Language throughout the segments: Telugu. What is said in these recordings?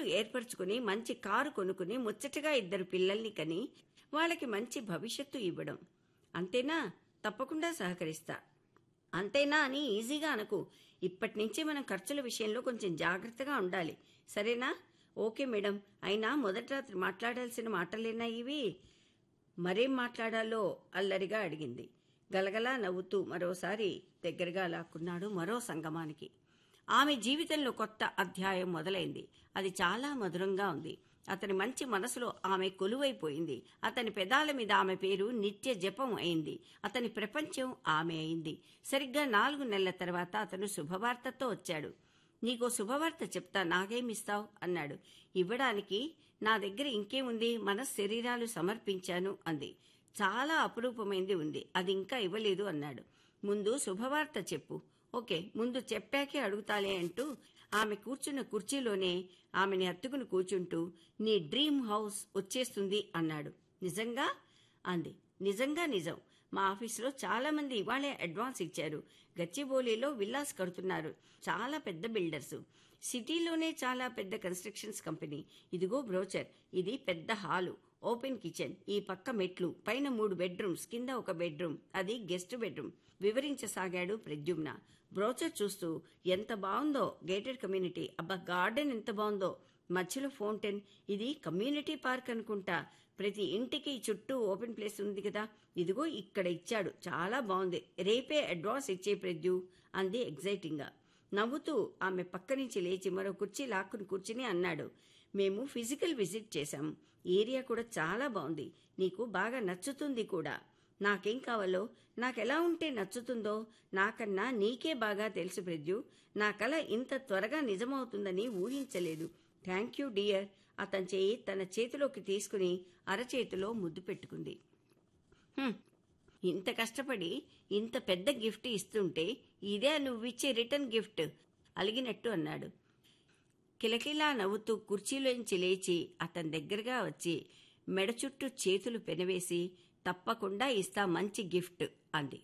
ఏర్పరచుకుని మంచి కారు కొనుక్కుని ముచ్చటగా ఇద్దరు పిల్లల్ని కని వాళ్ళకి మంచి భవిష్యత్తు ఇవ్వడం అంతేనా తప్పకుండా సహకరిస్తా అంతేనా అని ఈజీగా అనకు ఇప్పటి నుంచి మనం ఖర్చుల విషయంలో కొంచెం జాగ్రత్తగా ఉండాలి సరేనా ఓకే మేడం అయినా మొదటి రాత్రి మాట్లాడాల్సిన మాటలేనా ఇవి మరేం మాట్లాడాలో అల్లరిగా అడిగింది గలగలా నవ్వుతూ మరోసారి దగ్గరగా లాక్కున్నాడు మరో సంగమానికి ఆమె జీవితంలో కొత్త అధ్యాయం మొదలైంది అది చాలా మధురంగా ఉంది అతని మంచి మనసులో ఆమె కొలువైపోయింది అతని పెదాల మీద ఆమె పేరు నిత్య జపం అయింది అతని ప్రపంచం ఆమె అయింది సరిగ్గా నాలుగు నెలల తర్వాత అతను శుభవార్తతో వచ్చాడు నీకో శుభవార్త చెప్తా నాకేమిస్తావు అన్నాడు ఇవ్వడానికి నా దగ్గర ఇంకేముంది మన శరీరాలు సమర్పించాను అంది చాలా అపురూపమైంది ఉంది అది ఇంకా ఇవ్వలేదు అన్నాడు ముందు శుభవార్త చెప్పు ఓకే ముందు చెప్పాకే అడుగుతాలే అంటూ ఆమె కూర్చున్న కుర్చీలోనే ఆమెని హత్తుకుని కూర్చుంటూ నీ డ్రీమ్ హౌస్ వచ్చేస్తుంది అన్నాడు నిజంగా అంది నిజంగా నిజం మా ఆఫీసులో చాలా మంది ఇవాళే అడ్వాన్స్ ఇచ్చారు గచ్చిబౌలిలో విల్లాస్ కడుతున్నారు చాలా పెద్ద బిల్డర్స్ సిటీలోనే చాలా పెద్ద కన్స్ట్రక్షన్స్ కంపెనీ ఇదిగో బ్రోచర్ ఇది పెద్ద హాలు ఓపెన్ కిచెన్ ఈ పక్క మెట్లు పైన మూడు బెడ్రూమ్స్ కింద ఒక బెడ్రూమ్ అది గెస్ట్ బెడ్రూమ్ వివరించసాగాడు ప్రద్యుమ్న బ్రోచర్ చూస్తూ ఎంత బాగుందో గేటెడ్ కమ్యూనిటీ అబ్బా గార్డెన్ ఎంత బాగుందో మధ్యలో ఫౌంటైన్ ఇది కమ్యూనిటీ పార్క్ అనుకుంటా ప్రతి ఇంటికి చుట్టూ ఓపెన్ ప్లేస్ ఉంది కదా ఇదిగో ఇక్కడ ఇచ్చాడు చాలా బాగుంది రేపే అడ్వాన్స్ ఇచ్చే ప్రద్యు అంది ఎగ్జైటింగ్ గా నవ్వుతూ ఆమె పక్క నుంచి లేచి మరో కుర్చీ లాక్కుని కూర్చుని అన్నాడు మేము ఫిజికల్ విజిట్ చేశాం ఏరియా కూడా చాలా బాగుంది నీకు బాగా నచ్చుతుంది కూడా నాకేం కావాలో నాకెలా ఉంటే నచ్చుతుందో నాకన్నా నీకే బాగా తెలుసు ప్రద్యు నా కల ఇంత త్వరగా నిజమవుతుందని ఊహించలేదు థ్యాంక్ యూ డియర్ అతని చేయి తన చేతిలోకి తీసుకుని అరచేతిలో ముద్దు పెట్టుకుంది "హ్మ్, ఇంత కష్టపడి ఇంత పెద్ద గిఫ్ట్ ఇస్తుంటే ఇదే నువ్విచ్చే రిటర్న్ గిఫ్ట్ అలిగినట్టు అన్నాడు కిలకిలా నవ్వుతూ కుర్చీలోంచి లేచి అతని దగ్గరగా వచ్చి మెడ చుట్టూ చేతులు పెనవేసి తప్పకుండా ఇస్తా మంచి గిఫ్ట్ అంది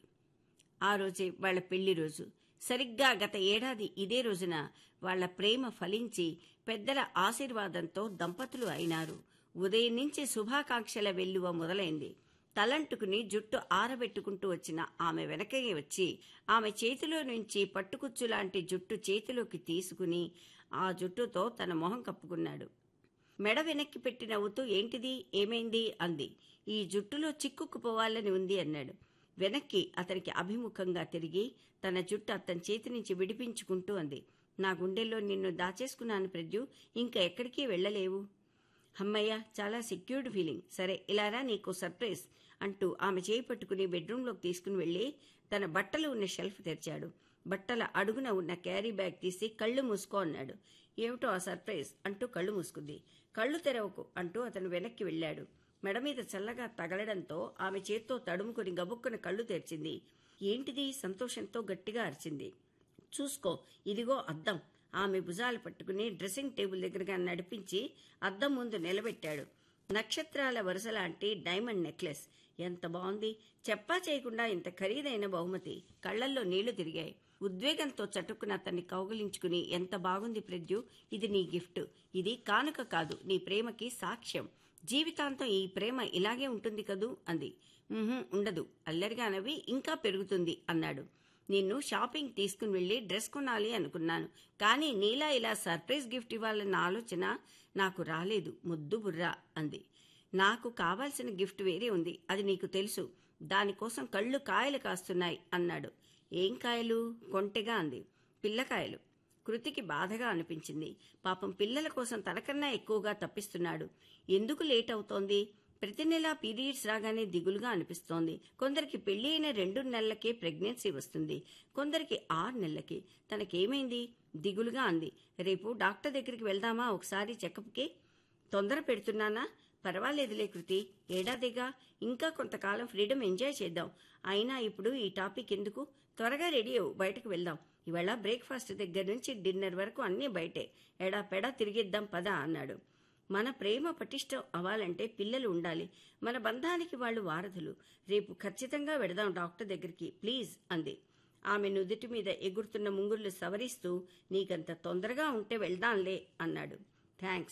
ఆ రోజే వాళ్ళ పెళ్లి రోజు సరిగ్గా గత ఏడాది ఇదే రోజున వాళ్ళ ప్రేమ ఫలించి పెద్దల ఆశీర్వాదంతో దంపతులు అయినారు ఉదయం నుంచి శుభాకాంక్షల వెల్లువ మొదలైంది తలంటుకుని జుట్టు ఆరబెట్టుకుంటూ వచ్చిన ఆమె వెనకయ్య వచ్చి ఆమె చేతిలో నుంచి పట్టుకుచ్చు లాంటి జుట్టు చేతిలోకి తీసుకుని ఆ జుట్టుతో తన మొహం కప్పుకున్నాడు మెడ వెనక్కి పెట్టి నవ్వుతూ ఏంటిది ఏమైంది అంది ఈ జుట్టులో చిక్కుకుపోవాలని ఉంది అన్నాడు వెనక్కి అతనికి అభిముఖంగా తిరిగి తన జుట్టు అతని చేతి నుంచి విడిపించుకుంటూ అంది నా గుండెల్లో నిన్ను దాచేసుకున్నాను ప్రజ్జు ఇంకా ఎక్కడికి వెళ్ళలేవు అమ్మయ్య చాలా సెక్యూర్డ్ ఫీలింగ్ సరే ఇలారా నీకు సర్ప్రైజ్ అంటూ ఆమె చేయి పట్టుకుని బెడ్రూంలోకి తీసుకుని వెళ్లి తన బట్టలు ఉన్న షెల్ఫ్ తెరిచాడు బట్టల అడుగున ఉన్న క్యారీ బ్యాగ్ తీసి కళ్ళు మూసుకో అన్నాడు ఏమిటో ఆ సర్ప్రైజ్ అంటూ కళ్ళు మూసుకుంది కళ్ళు తెరవకు అంటూ అతను వెనక్కి వెళ్ళాడు మెడ మీద చల్లగా తగలడంతో ఆమె చేత్తో తడుముకుని గబుక్కున కళ్ళు తెరిచింది ఏంటిది సంతోషంతో గట్టిగా అరిచింది చూసుకో ఇదిగో అద్దం ఆమె భుజాలు పట్టుకుని డ్రెస్సింగ్ టేబుల్ దగ్గరగా నడిపించి అద్దం ముందు నిలబెట్టాడు నక్షత్రాల వరుస లాంటి డైమండ్ నెక్లెస్ ఎంత బాగుంది చెప్పా చేయకుండా ఇంత ఖరీదైన బహుమతి కళ్లల్లో నీళ్లు తిరిగాయి ఉద్వేగంతో చటుక్కున అతన్ని కౌగిలించుకుని ఎంత బాగుంది ప్రజ్జు ఇది నీ గిఫ్ట్ ఇది కానుక కాదు నీ ప్రేమకి సాక్ష్యం జీవితాంతం ఈ ప్రేమ ఇలాగే ఉంటుంది కదూ అంది "ఉహుం, ఉండదు అల్లరిగా నవ్వి ఇంకా పెరుగుతుంది అన్నాడు నిన్ను షాపింగ్ తీసుకుని వెళ్లి డ్రెస్ కొనాలి అనుకున్నాను కానీ నీలా ఇలా సర్ప్రైజ్ గిఫ్ట్ ఇవ్వాలన్న ఆలోచన నాకు రాలేదు ముద్దు బుర్రా అంది నాకు కావాల్సిన గిఫ్ట్ వేరే ఉంది అది నీకు తెలుసు దానికోసం కళ్ళు కాయలు కాస్తున్నాయి అన్నాడు ఏం కాయలు కొంటెగా అంది పిల్లకాయలు కృతికి బాధగా అనిపించింది పాపం పిల్లల కోసం తనకన్నా ఎక్కువగా తప్పిస్తున్నాడు ఎందుకు లేట్ అవుతోంది ప్రతి నెలా పీరియడ్స్ రాగానే దిగులుగా అనిపిస్తోంది కొందరికి పెళ్లి అయిన రెండు నెలలకే ప్రెగ్నెన్సీ వస్తుంది కొందరికి ఆరు నెలలకి తనకేమైంది దిగులుగా అంది రేపు డాక్టర్ దగ్గరికి వెళ్దామా ఒకసారి చెకప్కి తొందర పెడుతున్నానా పర్వాలేదులే కృతి ఏడాదిగా ఇంకా కొంతకాలం ఫ్రీడమ్ ఎంజాయ్ చేద్దాం అయినా ఇప్పుడు ఈ టాపిక్ ఎందుకు త్వరగా రెడీ అవ్వు బయటకు వెళ్దాం ఇవాళ బ్రేక్ఫాస్ట్ దగ్గర నుంచి డిన్నర్ వరకు అన్నీ బయటే ఎడా పెడా తిరిగిద్దాం పదా అన్నాడు మన ప్రేమ పటిష్టం అవ్వాలంటే పిల్లలు ఉండాలి మన బంధానికి వాళ్ళు వారధులు రేపు ఖచ్చితంగా వెడదాం డాక్టర్ దగ్గరికి ప్లీజ్ అంది ఆమె నుదుటి మీద ఎగురుతున్న ముంగుర్లు సవరిస్తూ నీకంత తొందరగా ఉంటే వెళ్దాంలే అన్నాడు థ్యాంక్స్